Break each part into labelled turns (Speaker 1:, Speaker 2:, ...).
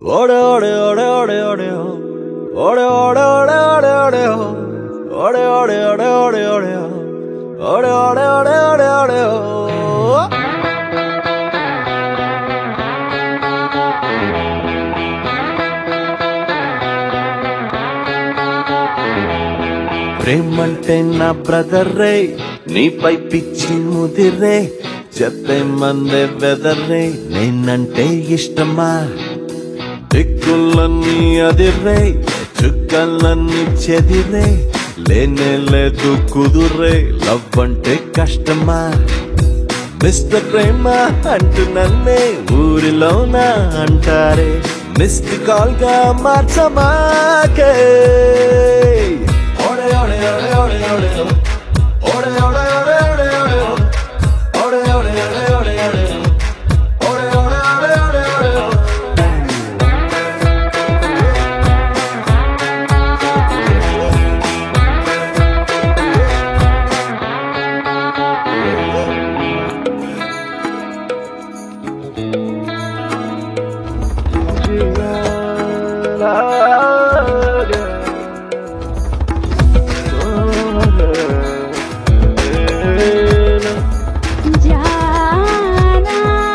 Speaker 1: ఓడే ఓడే ఓడే ఓడే ఓడే ఓ. ఓడే ఓడే ఓడే ఓడే ఓడే ఓ. ఓడే ఓడే ఓడే ఓడే ఓడే ఓ. ఓడే ఓడే ఓడే ఓడే ఓడే ఓ. ప్రేమంటే నా బ్రదర్ రే నీపై పిచ్చి ముదిరే చెప్పే మందే వెదర్ రే నేనంటే ఇష్టమా దిక్కులన్నీ అదిరే చుక్కలన్నీ చెదిరే లేనే లేదు కుదురే లవ్ అంటే కష్టమా మిస్టర్ ప్రేమ అంటూ నన్నే ఊరిలోన అంటారే మిస్డ్ కాల్ గా మార్చమాకే ఓడే ఓడే ఓడే ఓడే ఓడే ఓ. ఓడే ఓడే ఓడే ఓడే ఓడే ఓ. ఓడే ఓడే ఓడే ఓడే ఓడే ఓ. ఓడే ఓడే ఓడే ఓడే ఓడే ఓ.
Speaker 2: जाना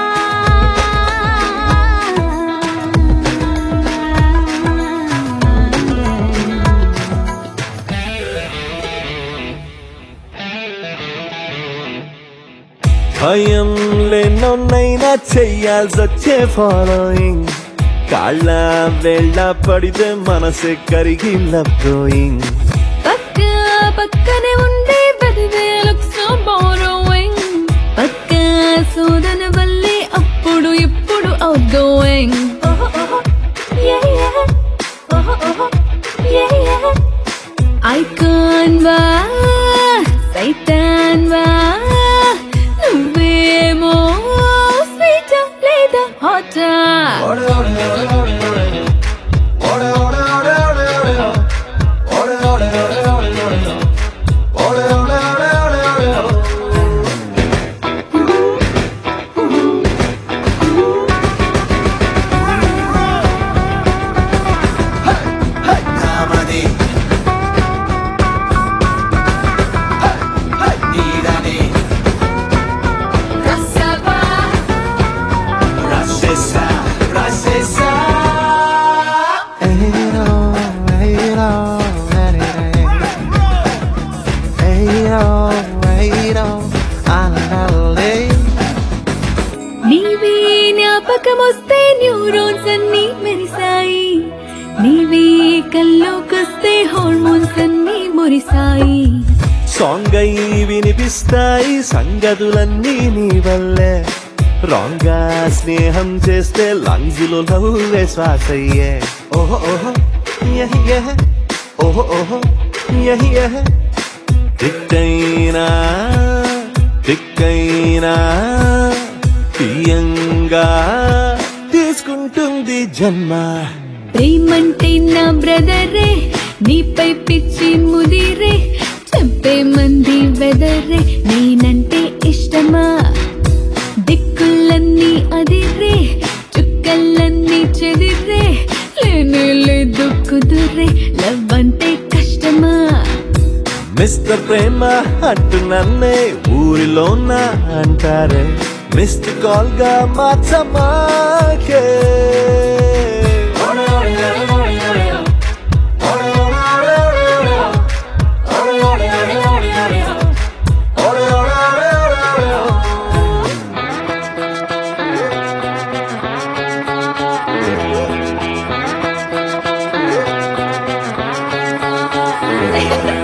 Speaker 1: భయం లేనొన్నైనా చెయ్యాల్సొచ్చే ఫాలోయింగ్ కాళ్ళ వెళ్ళ పడితే మనసే కరిగి లవ్యింగ్
Speaker 2: పక్క పక్కనే ఉండే బదివే లుక్స్ సో బోరోయింగ్ పక్క సోదన వల్లే అప్పుడు ఇప్పుడు అవుట్ గోయింగ్ ఓహో ఓహో యే యే ఓహో ఓహో యే యే ఐకాన్ వా సైతాన్ వా నువ్వేమో స్వీట్ లేదా హాటా నీవి జ్ఞాపకమొస్తే న్యూరోన్స్ అన్ని మెరిసాయి నీవి కల్లోకొస్తే హార్మోన్స్ అన్ని మురిసాయి
Speaker 1: సాంగ్ అయి వినిపిస్తాయి సంగతులన్నీ నీ వల్లే రాంగా స్నేహం చేస్తే లంగ్స్ లో లవ్వే శ్వాసయ్యే ఓహో ఓహో యహ్ యహ్ ఓహో ఓహో యహ్ యహ్ దిక్కైనా దిక్కైనా తీయంగా తీసుకుంటుంది జన్మ
Speaker 2: ప్రేమంటే నా బ్రదరే నీపై పిచ్చి ముదిరే చెప్పే మంది వెదరే నేనంటే ఇష్టమా దిక్కులన్నీ అదిరే చుక్కలన్నీ చెదిరే లేనే లేదు కుదురే లవ్ అంటే కష్టమా
Speaker 1: మిస్టర్ ప్రేమ అంటూ నన్నే ఊరిలోన అంటారే మిస్డ్ కాల్ గా మార్చమాకే
Speaker 2: Ha ha ha!